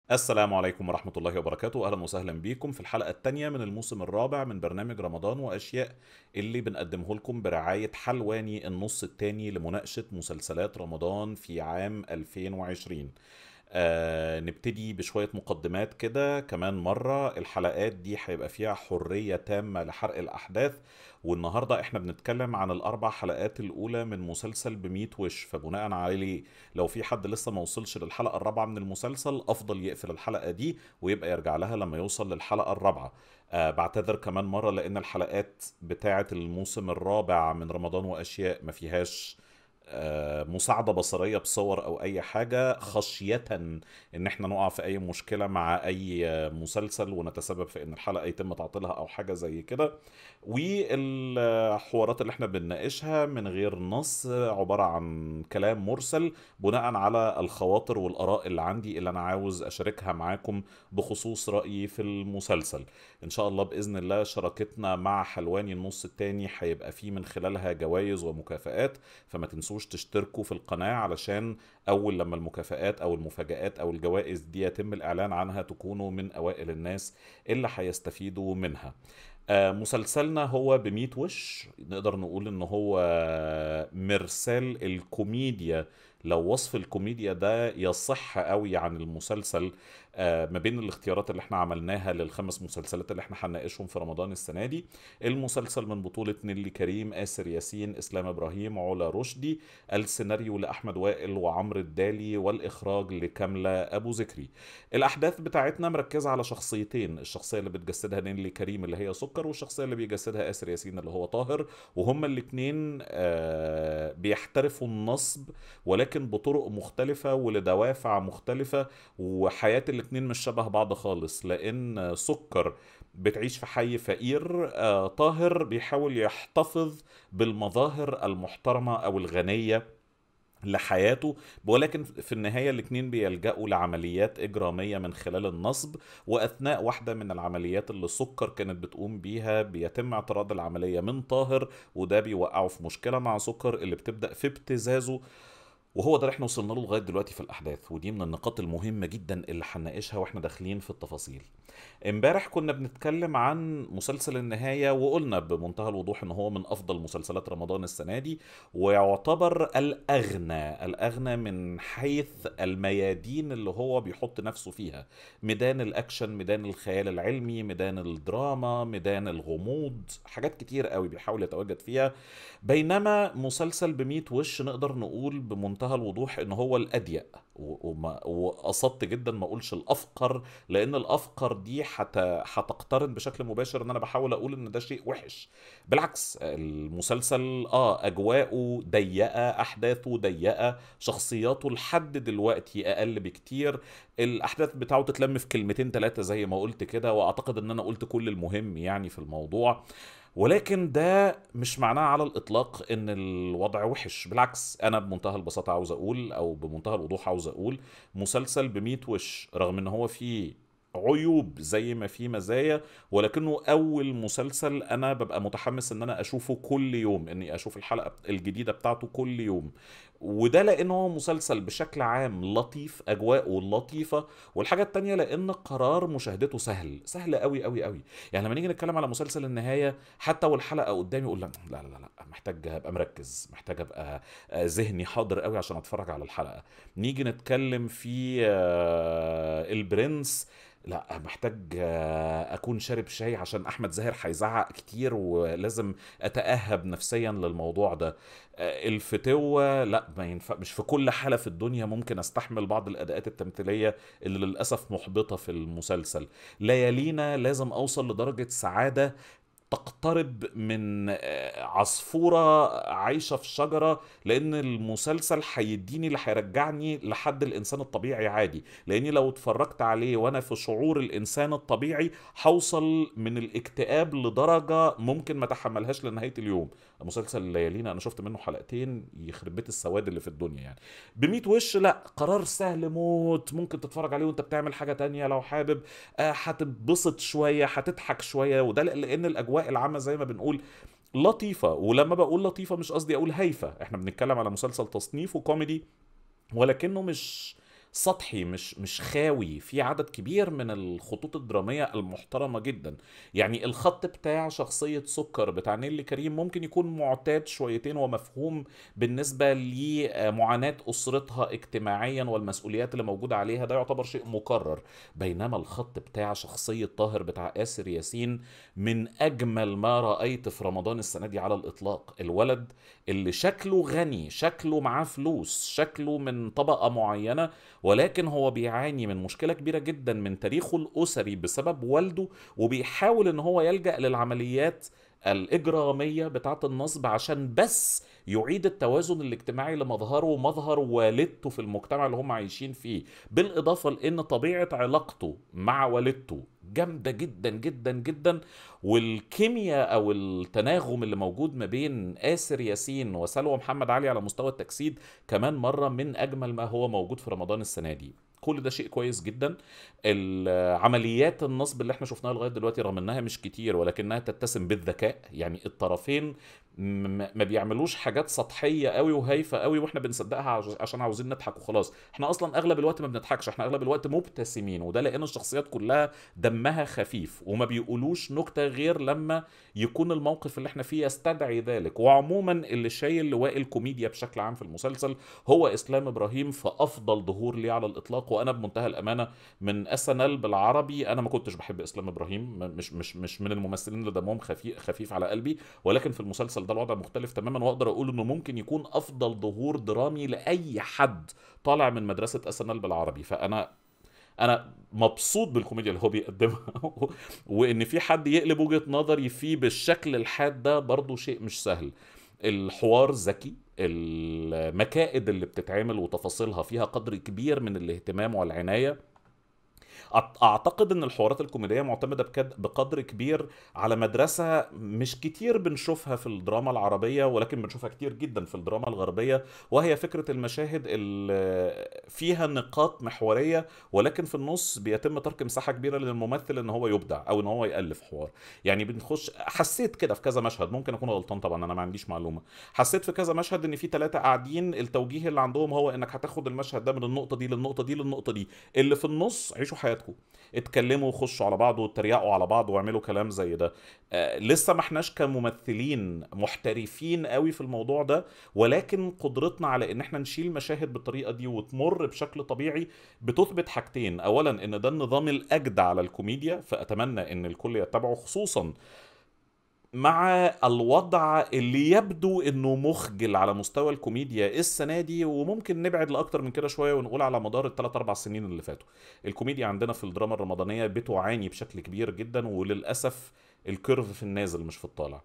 السلام عليكم ورحمة الله وبركاته أهلا وسهلا بيكم في الحلقة الثانية من الموسم الرابع من برنامج رمضان وأشياء اللي بنقدمه لكم برعاية حلواني النص الثاني لمناقشة مسلسلات رمضان في عام 2020 آه نبتدي بشوية مقدمات كده كمان مرة الحلقات دي هيبقى فيها حرية تامة لحرق الأحداث والنهاردة احنا بنتكلم عن الأربع حلقات الأولى من مسلسل بميت وش فبناء عليه لو في حد لسه ما وصلش للحلقة الرابعة من المسلسل أفضل يقفل الحلقة دي ويبقى يرجع لها لما يوصل للحلقة الرابعة آه بعتذر كمان مرة لأن الحلقات بتاعة الموسم الرابع من رمضان وأشياء ما فيهاش آه، مساعدة بصرية بصور أو أي حاجة خشية إن إحنا نقع في أي مشكلة مع أي مسلسل ونتسبب في إن الحلقة يتم تعطيلها أو حاجة زي كده والحوارات اللي إحنا بنناقشها من غير نص عبارة عن كلام مرسل بناء على الخواطر والآراء اللي عندي اللي أنا عاوز أشاركها معاكم بخصوص رأيي في المسلسل إن شاء الله بإذن الله شراكتنا مع حلواني النص التاني هيبقى فيه من خلالها جوائز ومكافآت فما تنسوش تشتركوا في القناة علشان أول لما المكافآت أو المفاجآت أو الجوائز دي يتم الإعلان عنها تكونوا من أوائل الناس اللي هيستفيدوا منها آه، مسلسلنا هو بميت وش نقدر نقول ان هو مرسال الكوميديا لو وصف الكوميديا ده يصح قوي عن المسلسل آه، ما بين الاختيارات اللي احنا عملناها للخمس مسلسلات اللي احنا هنناقشهم في رمضان السنه دي المسلسل من بطوله نيلي كريم آسر ياسين اسلام ابراهيم علا رشدي السيناريو لاحمد وائل وعمرو الدالي والاخراج لكامله ابو ذكري الاحداث بتاعتنا مركزه على شخصيتين الشخصيه اللي بتجسدها نيلي كريم اللي هي سكر والشخصيه اللي بيجسدها آسر ياسين اللي هو طاهر وهما الاثنين بيحترفوا النصب ولكن بطرق مختلفه ولدوافع مختلفه وحياه الاتنين مش شبه بعض خالص لان سكر بتعيش في حي فقير آه، طاهر بيحاول يحتفظ بالمظاهر المحترمة او الغنية لحياته ولكن في النهاية الاتنين بيلجأوا لعمليات إجرامية من خلال النصب وأثناء واحدة من العمليات اللي سكر كانت بتقوم بيها بيتم اعتراض العملية من طاهر وده بيوقعه في مشكلة مع سكر اللي بتبدأ في ابتزازه وهو ده اللي احنا وصلنا له لغايه دلوقتي في الاحداث ودي من النقاط المهمه جدا اللي هنناقشها واحنا داخلين في التفاصيل امبارح كنا بنتكلم عن مسلسل النهايه وقلنا بمنتهى الوضوح ان هو من افضل مسلسلات رمضان السنه دي ويعتبر الاغنى الاغنى من حيث الميادين اللي هو بيحط نفسه فيها ميدان الاكشن ميدان الخيال العلمي ميدان الدراما ميدان الغموض حاجات كتير قوي بيحاول يتواجد فيها بينما مسلسل بميت وش نقدر نقول بمنتهى الوضوح ان هو الاضيق وقصدت جدا ما اقولش الافقر لان الافقر دي هتقترن بشكل مباشر ان انا بحاول اقول ان ده شيء وحش بالعكس المسلسل اه اجواءه ضيقه احداثه ضيقه شخصياته لحد دلوقتي اقل بكتير الاحداث بتاعه تتلم في كلمتين ثلاثه زي ما قلت كده واعتقد ان انا قلت كل المهم يعني في الموضوع ولكن ده مش معناه على الاطلاق ان الوضع وحش بالعكس انا بمنتهى البساطه عاوز اقول او بمنتهى الوضوح عاوز اقول مسلسل بميت وش رغم ان هو فيه عيوب زي ما فيه مزايا ولكنه اول مسلسل انا ببقى متحمس ان انا اشوفه كل يوم اني اشوف الحلقه الجديده بتاعته كل يوم وده لانه هو مسلسل بشكل عام لطيف اجواءه لطيفه والحاجه التانية لان قرار مشاهدته سهل سهل قوي قوي قوي يعني لما نيجي نتكلم على مسلسل النهايه حتى والحلقه قدامي اقول لا لا لا لا محتاج ابقى مركز محتاج ابقى ذهني حاضر قوي عشان اتفرج على الحلقه نيجي نتكلم في آه، البرنس لا محتاج آه، اكون شارب شاي عشان احمد زاهر هيزعق كتير ولازم اتاهب نفسيا للموضوع ده آه، الفتوة لا ما ينفع مش في كل حالة في الدنيا ممكن استحمل بعض الاداءات التمثيلية اللي للاسف محبطة في المسلسل ليالينا لازم اوصل لدرجة سعادة تقترب من آه، عصفورة عايشة في شجرة لأن المسلسل هيديني اللي هيرجعني لحد الإنسان الطبيعي عادي لأني لو اتفرجت عليه وأنا في شعور الإنسان الطبيعي هوصل من الاكتئاب لدرجة ممكن ما تحملهاش لنهاية اليوم مسلسل ليالينا أنا شفت منه حلقتين يخرب بيت السواد اللي في الدنيا يعني بميت وش لا قرار سهل موت ممكن تتفرج عليه وانت بتعمل حاجة تانية لو حابب آه، هتتبسط شوية هتضحك شوية وده لأن الأجواء الاجواء العامه زي ما بنقول لطيفه ولما بقول لطيفه مش قصدي اقول هايفه احنا بنتكلم على مسلسل تصنيفه كوميدي ولكنه مش سطحي مش مش خاوي في عدد كبير من الخطوط الدراميه المحترمه جدا يعني الخط بتاع شخصيه سكر بتاع نيلي كريم ممكن يكون معتاد شويتين ومفهوم بالنسبه لمعاناه اسرتها اجتماعيا والمسؤوليات اللي موجوده عليها ده يعتبر شيء مكرر بينما الخط بتاع شخصيه طاهر بتاع آسر ياسين من اجمل ما رايت في رمضان السنه دي على الاطلاق الولد اللي شكله غني شكله معاه فلوس شكله من طبقه معينه ولكن هو بيعاني من مشكله كبيره جدا من تاريخه الاسري بسبب والده وبيحاول ان هو يلجا للعمليات الإجرامية بتاعة النصب عشان بس يعيد التوازن الاجتماعي لمظهره ومظهر والدته في المجتمع اللي هم عايشين فيه بالإضافة لأن طبيعة علاقته مع والدته جامدة جدا جدا جدا والكيمياء أو التناغم اللي موجود ما بين آسر ياسين وسلوى محمد علي على مستوى التجسيد كمان مرة من أجمل ما هو موجود في رمضان السنة دي كل ده شيء كويس جدا عمليات النصب اللي احنا شفناها لغايه دلوقتي رغم انها مش كتير ولكنها تتسم بالذكاء يعني الطرفين ما بيعملوش حاجات سطحيه قوي وهايفه قوي واحنا بنصدقها عشان عاوزين نضحك وخلاص احنا اصلا اغلب الوقت ما بنضحكش احنا اغلب الوقت مبتسمين وده لان الشخصيات كلها دمها خفيف وما بيقولوش نكته غير لما يكون الموقف اللي احنا فيه يستدعي ذلك وعموما اللي شايل لواء الكوميديا بشكل عام في المسلسل هو اسلام ابراهيم في افضل ظهور ليه على الاطلاق وانا بمنتهى الامانه من اس ان ال بالعربي انا ما كنتش بحب اسلام ابراهيم مش مش مش من الممثلين اللي دمهم خفيف خفيف على قلبي ولكن في المسلسل ده الوضع مختلف تماما واقدر اقول انه ممكن يكون افضل ظهور درامي لاي حد طالع من مدرسه اس ان ال بالعربي فانا انا مبسوط بالكوميديا اللي هو بيقدمها وان في حد يقلب وجهه نظري فيه بالشكل الحاد ده برضه شيء مش سهل الحوار ذكي المكائد اللي بتتعمل وتفاصيلها فيها قدر كبير من الاهتمام والعنايه اعتقد ان الحوارات الكوميديه معتمده بقدر كبير على مدرسه مش كتير بنشوفها في الدراما العربيه ولكن بنشوفها كتير جدا في الدراما الغربيه وهي فكره المشاهد اللي فيها نقاط محوريه ولكن في النص بيتم ترك مساحه كبيره للممثل ان هو يبدع او ان هو يالف حوار يعني بنخش حسيت كده في كذا مشهد ممكن اكون غلطان طبعا انا ما عنديش معلومه حسيت في كذا مشهد ان في ثلاثه قاعدين التوجيه اللي عندهم هو انك هتاخد المشهد ده من النقطه دي للنقطه دي للنقطه دي اللي في النص عيشوا حياتكم حياتكم اتكلموا وخشوا على بعض واتريقوا على بعض واعملوا كلام زي ده آه لسه ما احناش كممثلين محترفين قوي في الموضوع ده ولكن قدرتنا على ان احنا نشيل مشاهد بالطريقه دي وتمر بشكل طبيعي بتثبت حاجتين اولا ان ده النظام الاجدى على الكوميديا فاتمنى ان الكل يتبعه خصوصا مع الوضع اللي يبدو انه مخجل على مستوى الكوميديا السنه دي وممكن نبعد لاكتر من كده شويه ونقول على مدار الثلاث اربع سنين اللي فاتوا الكوميديا عندنا في الدراما الرمضانيه بتعاني بشكل كبير جدا وللاسف الكيرف في النازل مش في الطالع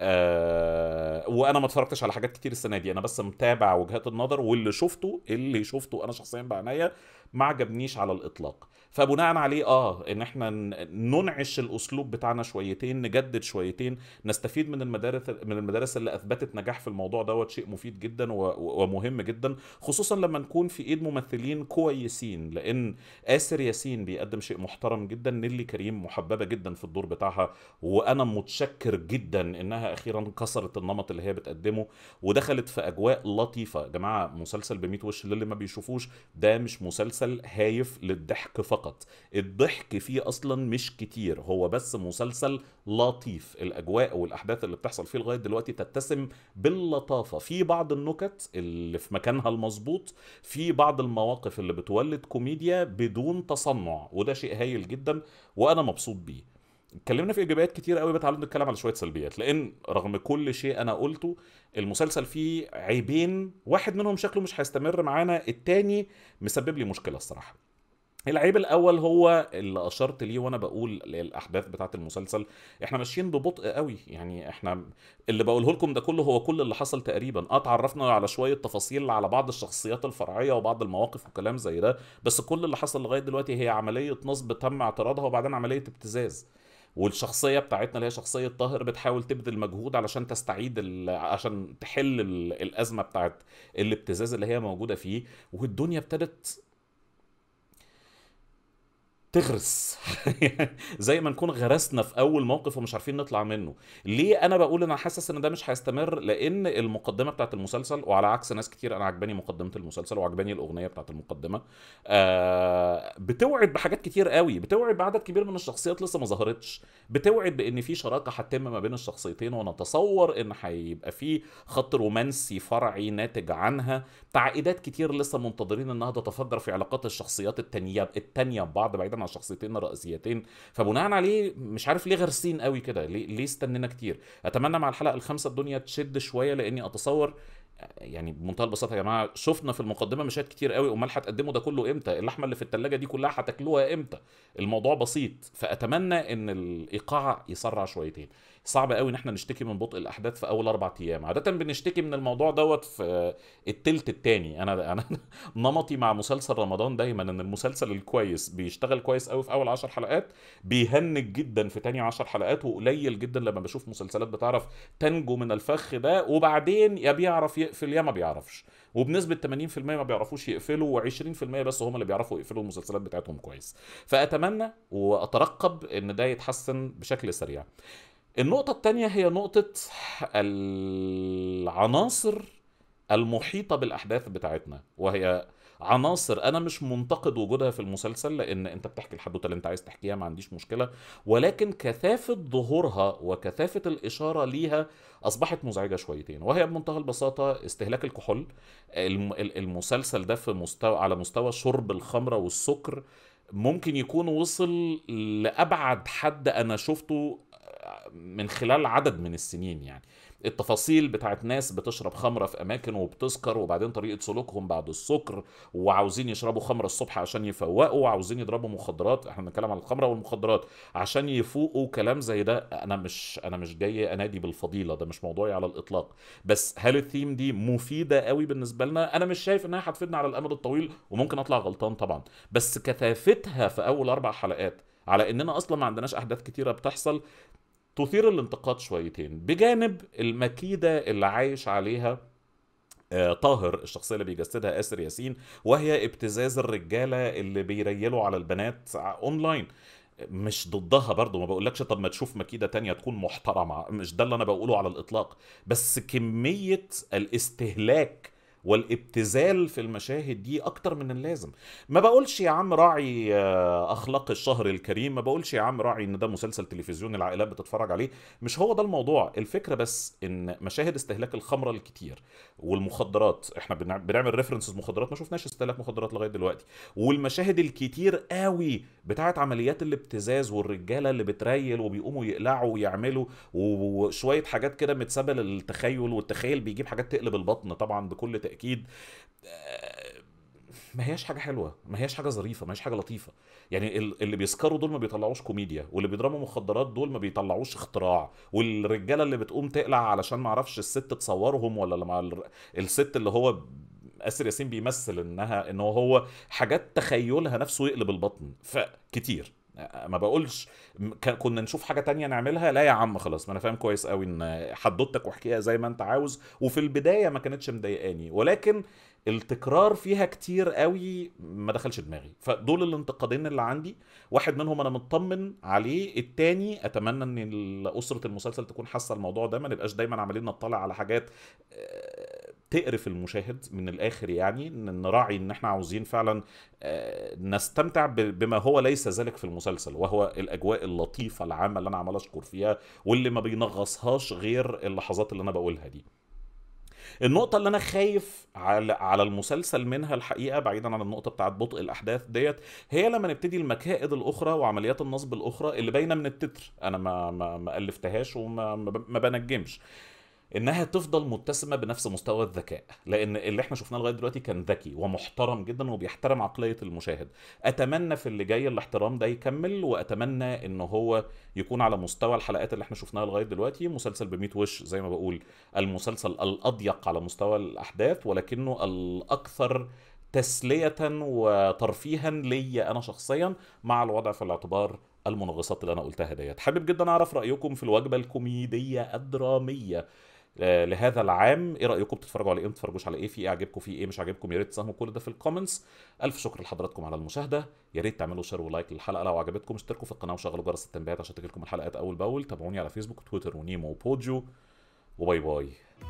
آه وانا ما اتفرجتش على حاجات كتير السنه دي انا بس متابع وجهات النظر واللي شفته اللي شفته انا شخصيا بعناية ما عجبنيش على الاطلاق فبناء عليه اه ان احنا ننعش الاسلوب بتاعنا شويتين نجدد شويتين نستفيد من المدارس من المدارس اللي اثبتت نجاح في الموضوع دوت شيء مفيد جدا ومهم جدا خصوصا لما نكون في ايد ممثلين كويسين لان آسر ياسين بيقدم شيء محترم جدا نيلي كريم محببه جدا في الدور بتاعها وانا متشكر جدا انها اخيرا كسرت النمط اللي هي بتقدمه ودخلت في اجواء لطيفه يا جماعه مسلسل ب وش للي ما بيشوفوش ده مش مسلسل هايف للضحك فقط فقط الضحك فيه اصلا مش كتير هو بس مسلسل لطيف الاجواء والاحداث اللي بتحصل فيه لغايه دلوقتي تتسم باللطافه في بعض النكت اللي في مكانها المظبوط في بعض المواقف اللي بتولد كوميديا بدون تصنع وده شيء هايل جدا وانا مبسوط بيه اتكلمنا في ايجابيات كتير قوي بتعالوا نتكلم على شويه سلبيات لان رغم كل شيء انا قلته المسلسل فيه عيبين واحد منهم شكله مش هيستمر معانا التاني مسبب لي مشكله الصراحه العيب الاول هو اللي اشرت ليه وانا بقول الاحداث بتاعه المسلسل احنا ماشيين ببطء قوي يعني احنا اللي بقوله لكم ده كله هو كل اللي حصل تقريبا اه اتعرفنا على شويه تفاصيل على بعض الشخصيات الفرعيه وبعض المواقف وكلام زي ده بس كل اللي حصل لغايه دلوقتي هي عمليه نصب تم اعتراضها وبعدين عمليه ابتزاز والشخصيه بتاعتنا اللي هي شخصيه طاهر بتحاول تبذل مجهود علشان تستعيد عشان تحل الازمه بتاعت الابتزاز اللي هي موجوده فيه والدنيا ابتدت تغرس زي ما نكون غرسنا في اول موقف ومش عارفين نطلع منه ليه انا بقول انا حاسس ان ده مش هيستمر لان المقدمه بتاعت المسلسل وعلى عكس ناس كتير انا عجباني مقدمه المسلسل وعجباني الاغنيه بتاعت المقدمه آه بتوعد بحاجات كتير قوي بتوعد بعدد كبير من الشخصيات لسه ما ظهرتش بتوعد بان في شراكه هتتم ما بين الشخصيتين ونتصور ان هيبقى في خط رومانسي فرعي ناتج عنها تعقيدات كتير لسه منتظرين انها تتفجر في علاقات الشخصيات التانية التانية ببعض بعيدا عن الشخصيتين الرئيسيتين فبناء عليه مش عارف ليه غرسين قوي كده ليه ليه استنينا كتير اتمنى مع الحلقه الخامسه الدنيا تشد شويه لاني اتصور يعني بمنتهى البساطه يا جماعه شفنا في المقدمه مشاهد كتير قوي امال هتقدموا ده كله امتى اللحمه اللي في الثلاجه دي كلها هتاكلوها امتى الموضوع بسيط فاتمنى ان الايقاع يسرع شويتين صعب قوي ان احنا نشتكي من بطء الاحداث في اول اربع ايام عاده بنشتكي من الموضوع دوت في التلت التاني انا انا نمطي مع مسلسل رمضان دايما ان المسلسل الكويس بيشتغل كويس قوي في اول عشر حلقات بيهنج جدا في تاني عشر حلقات وقليل جدا لما بشوف مسلسلات بتعرف تنجو من الفخ ده وبعدين يا بيعرف يقفل يا ما بيعرفش وبنسبه 80% ما بيعرفوش يقفلوا و20% بس هم اللي بيعرفوا يقفلوا المسلسلات بتاعتهم كويس فاتمنى واترقب ان ده يتحسن بشكل سريع النقطة التانية هي نقطة العناصر المحيطة بالأحداث بتاعتنا وهي عناصر انا مش منتقد وجودها في المسلسل لان انت بتحكي الحدوته اللي انت عايز تحكيها ما عنديش مشكله ولكن كثافه ظهورها وكثافه الاشاره ليها اصبحت مزعجه شويتين وهي بمنتهى البساطه استهلاك الكحول المسلسل ده في مستوى على مستوى شرب الخمره والسكر ممكن يكون وصل لابعد حد انا شفته من خلال عدد من السنين يعني التفاصيل بتاعت ناس بتشرب خمره في اماكن وبتسكر وبعدين طريقه سلوكهم بعد السكر وعاوزين يشربوا خمره الصبح عشان يفوقوا وعاوزين يضربوا مخدرات احنا بنتكلم عن الخمره والمخدرات عشان يفوقوا كلام زي ده انا مش انا مش جاي انادي بالفضيله ده مش موضوعي على الاطلاق بس هل الثيم دي مفيده قوي بالنسبه لنا انا مش شايف انها هتفيدنا على الامد الطويل وممكن اطلع غلطان طبعا بس كثافتها في اول اربع حلقات على اننا اصلا ما عندناش احداث كتيره بتحصل تثير الانتقاد شويتين بجانب المكيدة اللي عايش عليها آه طاهر الشخصيه اللي بيجسدها اسر ياسين وهي ابتزاز الرجاله اللي بيريلوا على البنات اونلاين مش ضدها برضو ما بقولكش طب ما تشوف مكيده تانية تكون محترمه مش ده اللي انا بقوله على الاطلاق بس كميه الاستهلاك والابتذال في المشاهد دي اكتر من اللازم ما بقولش يا عم راعي اخلاق الشهر الكريم ما بقولش يا عم راعي ان ده مسلسل تلفزيوني العائلات بتتفرج عليه مش هو ده الموضوع الفكره بس ان مشاهد استهلاك الخمره الكتير والمخدرات احنا بنعمل ريفرنسز مخدرات ما شفناش استهلاك مخدرات لغايه دلوقتي والمشاهد الكتير قوي بتاعت عمليات الابتزاز والرجاله اللي بتريل وبيقوموا يقلعوا ويعملوا وشويه حاجات كده متسابه للتخيل والتخيل بيجيب حاجات تقلب البطن طبعا بكل تاكيد ما هياش حاجه حلوه ما هياش حاجه ظريفه ما هياش حاجه لطيفه يعني اللي بيسكروا دول ما بيطلعوش كوميديا واللي بيضربوا مخدرات دول ما بيطلعوش اختراع والرجاله اللي بتقوم تقلع علشان ما اعرفش الست تصورهم ولا لما الست اللي هو اسر ياسين بيمثل انها ان هو حاجات تخيلها نفسه يقلب البطن فكتير ما بقولش كنا نشوف حاجه تانية نعملها لا يا عم خلاص ما انا فاهم كويس قوي ان حدوتك واحكيها زي ما انت عاوز وفي البدايه ما كانتش مضايقاني ولكن التكرار فيها كتير قوي ما دخلش دماغي فدول الانتقادين اللي عندي واحد منهم انا مطمن عليه التاني اتمنى ان اسره المسلسل تكون حاسه الموضوع ده ما نبقاش دايما عمالين نطلع على حاجات تقرف المشاهد من الاخر يعني نراعي ان احنا عاوزين فعلا نستمتع بما هو ليس ذلك في المسلسل وهو الاجواء اللطيفه العامه اللي انا عمال اشكر فيها واللي ما بينغصهاش غير اللحظات اللي انا بقولها دي النقطة اللي أنا خايف على على المسلسل منها الحقيقة بعيدا عن النقطة بتاعت بطء الأحداث ديت هي لما نبتدي المكائد الأخرى وعمليات النصب الأخرى اللي باينة من التتر أنا ما ما, ما ألفتهاش وما ما بنجمش انها تفضل متسمه بنفس مستوى الذكاء لان اللي احنا شفناه لغايه دلوقتي كان ذكي ومحترم جدا وبيحترم عقليه المشاهد اتمنى في اللي جاي الاحترام ده يكمل واتمنى ان هو يكون على مستوى الحلقات اللي احنا شفناها لغايه دلوقتي مسلسل ب وش زي ما بقول المسلسل الاضيق على مستوى الاحداث ولكنه الاكثر تسليه وترفيها ليا انا شخصيا مع الوضع في الاعتبار المنغصات اللي انا قلتها ديت حابب جدا اعرف رايكم في الوجبه الكوميديه الدراميه آه، لهذا العام ايه رايكم بتتفرجوا على ايه ما بتتفرجوش على ايه في ايه عجبكم في ايه مش عاجبكم يا ريت تساهموا كل ده في الكومنتس الف شكر لحضراتكم على المشاهده يا ريت تعملوا شير ولايك للحلقه لو عجبتكم اشتركوا في القناه وشغلوا جرس التنبيهات عشان تجيلكم الحلقات اول باول تابعوني على فيسبوك وتويتر ونيمو وبوجو وباي باي